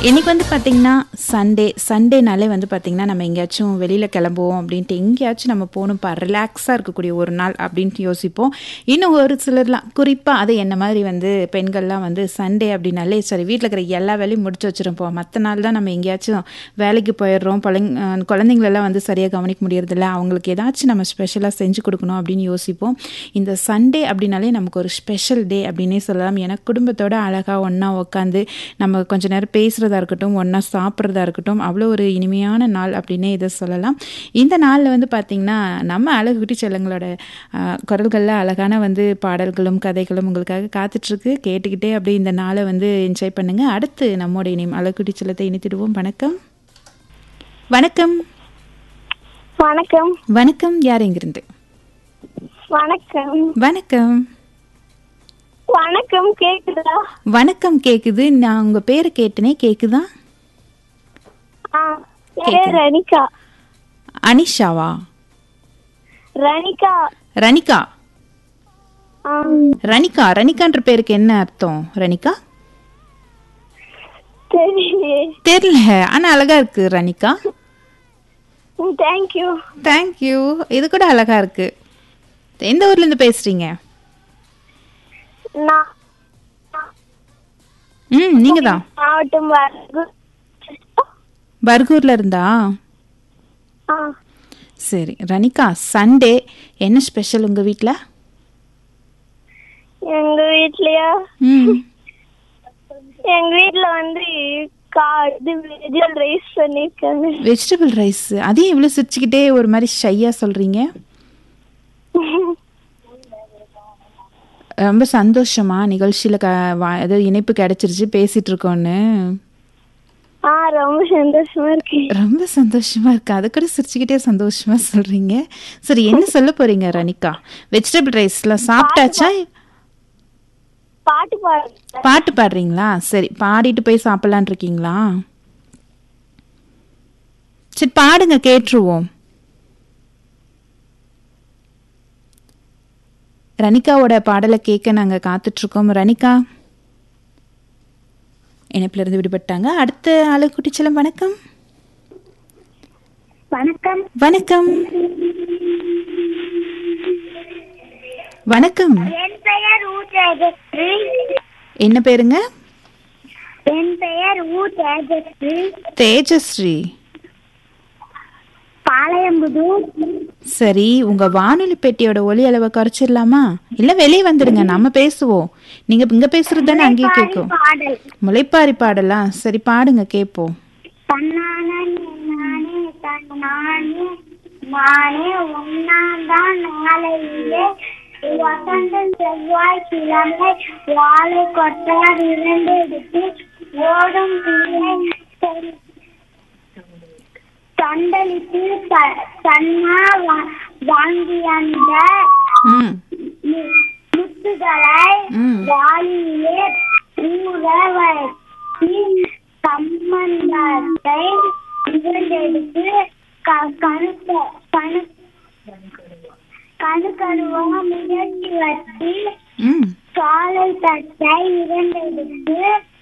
இன்னைக்கு வந்து பார்த்தீங்கன்னா சண்டே சண்டேனாலே வந்து பார்த்தீங்கன்னா நம்ம எங்கேயாச்சும் வெளியில் கிளம்புவோம் அப்படின்ட்டு எங்கேயாச்சும் நம்ம போகணும்ப்பா ரிலாக்ஸாக இருக்கக்கூடிய ஒரு நாள் அப்படின்ட்டு யோசிப்போம் இன்னும் ஒரு சிலர்லாம் குறிப்பாக அது என்ன மாதிரி வந்து பெண்கள்லாம் வந்து சண்டே அப்படின்னாலே சரி வீட்டில் இருக்கிற எல்லா வேலையும் முடிச்சு வச்சிருப்போம் மற்ற நாள் தான் நம்ம எங்கேயாச்சும் வேலைக்கு போயிடுறோம் பழங்க குழந்தைங்களெல்லாம் வந்து சரியாக கவனிக்க முடியறதில்ல அவங்களுக்கு ஏதாச்சும் நம்ம ஸ்பெஷலாக செஞ்சு கொடுக்கணும் அப்படின்னு யோசிப்போம் இந்த சண்டே அப்படின்னாலே நமக்கு ஒரு ஸ்பெஷல் டே அப்படின்னே சொல்லலாம் ஏன்னா குடும்பத்தோட அழகாக ஒன்றா உட்காந்து நம்ம கொஞ்ச நேரம் பேசுகிறதா இருக்கட்டும் ஒன்றா சாப்பிட்றதா இருக்கட்டும் அவ்வளோ ஒரு இனிமையான நாள் அப்படின்னே இதை சொல்லலாம் இந்த நாளில் வந்து பார்த்திங்கன்னா நம்ம அழகு குட்டி செல்லங்களோட குரல்களில் அழகான வந்து பாடல்களும் கதைகளும் உங்களுக்காக காத்துட்ருக்கு கேட்டுக்கிட்டே அப்படியே இந்த நாளை வந்து என்ஜாய் பண்ணுங்கள் அடுத்து நம்மோட இனியும் அழகுட்டி செல்லத்தை இணைத்திடுவோம் வணக்கம் வணக்கம் வணக்கம் வணக்கம் யார் எங்கிருந்து வணக்கம் வணக்கம் வணக்கம் கேக்குதா வணக்கம் கேக்குது நான் உங்க பேரை கேட்டனே கேக்குதா ஆ என் பேர் ரணிகா அனிஷாவா ரணிகா ரணிகா ஆ ரணிகா ரணிகான்ற பேருக்கு என்ன அர்த்தம் ரணிகா தெரியலையே தெரியல ஆனா அழகா இருக்கு ரணிகா தேங்க்யூ தேங்க்யூ இது கூட அழகா இருக்கு எந்த ஊர்ல இருந்து பேசுறீங்க நான் ம் நீங்க தான் மாவட்டம் வரகு பர்கூர்ல இருந்தா ஆ சரி ரணிகா சண்டே என்ன ஸ்பெஷல் உங்க வீட்ல எங்க வீட்லயா ம் எங்க வீட்ல வந்து கா இது வெஜிடபிள் ரைஸ் பண்ணிருக்காங்க வெஜிடபிள் ரைஸ் அதையும் இவ்வளோ சிரிச்சுக்கிட்டே ஒரு மாதிரி ஷையா சொல்றீங்க ரொம்ப சந்தோஷமா நிகழ்ச்சியில் க வா- ஏதோ இணைப்பு கிடைச்சிருச்சு பேசிட்டு இருக்கோன்னு ஆ ரொம்ப சந்தோஷமா இருக்கு ரொம்ப சந்தோஷமா இருக்கு அதை கூட சிரிச்சுக்கிட்டே சந்தோஷமா சொல்றீங்க சரி என்ன சொல்ல போறீங்க ரணிகா வெஜிடபிள் ரைஸ்லாம் சாப்பிட்டாச்சா பாட்டு பாடு பாட்டு பாடுறீங்களா சரி பாடிட்டு போய் சாப்பிடலான் இருக்கீங்களா சரி பாடுங்க கேட்டுருவோம் ரணிகாவோட பாடலை கேட்க நாங்கள் காத்துட்ருக்கோம் ரணிகா இணைப்புல இருந்து விடுபட்டாங்க அடுத்த ஆளு குட்டிச்சலம் வணக்கம் வணக்கம் வணக்கம் வணக்கம் என் பெயர் ஊ தேஜஸ்ரீ என்ன பேருங்க என் பெயர் ஊ தேஜஸ்ரீ தேஜஸ்ரீ பாளையம்புதூர் சரி உங்க வானொலி பெட்டியோட ஒலி அளவை குறைச்சிடலாமா இல்ல வெளியே வந்துடுங்க நம்ம பேசுவோம் நீங்க இங்க பேசுறது தானே அங்கேயும் கேட்கும் பாடல் முளைப்பாரி பாடலாம் சரி பாடுங்க கேட்போம் தன்னானே நானே தன்னானே நானே ஒன்னாந்தான் நாளையிலே வசந்தம் செவ்வாய் கிழமை வாழை கொட்டார் இரண்டு எடுத்து ஓடும் பிள்ளை செல்- தண்டலித்து த- தன்னா வா- வாங்கி அந்த ம் மு- முத்துகளை ம். வாயிலே ஊற வச்சு சம்பந்தத்தை இரண்டெடுத்து க- கணுக்க கணு கணுக்கணுவா முயற்சி வச்சு ம் சாலை தட்டை இரண்டெடுத்து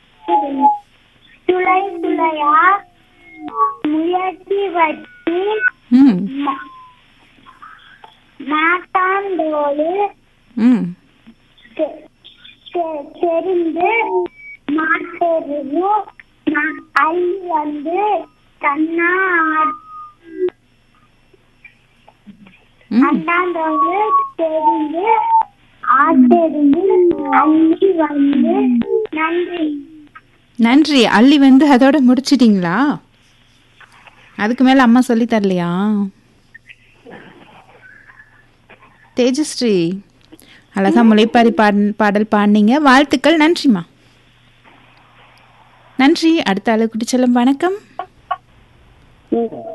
துளை துளையா முயற்சி வச்சு ம் ம- மாட்டாந்தோடு ம் தெ- தெ- தெரிந்து மாட்டெருவும் அள்ளி வந்து தன்னா ம் அண்டாந்தோடு தெரிந்து ஆட்டெறிந்து அள்ளி வந்து நன்றி நன்றி அள்ளி வந்து அதோட முடிச்சிட்டீங்களா அதுக்கு மேல அம்மா சொல்லி தரலையா தேஜஸ்ரீ அழகா முளைப்பாரி பாட பாடல் பாடினீங்க வாழ்த்துக்கள் நன்றிம்மா நன்றி அடுத்த ஆளு குட்டிச்செல்லம் வணக்கம்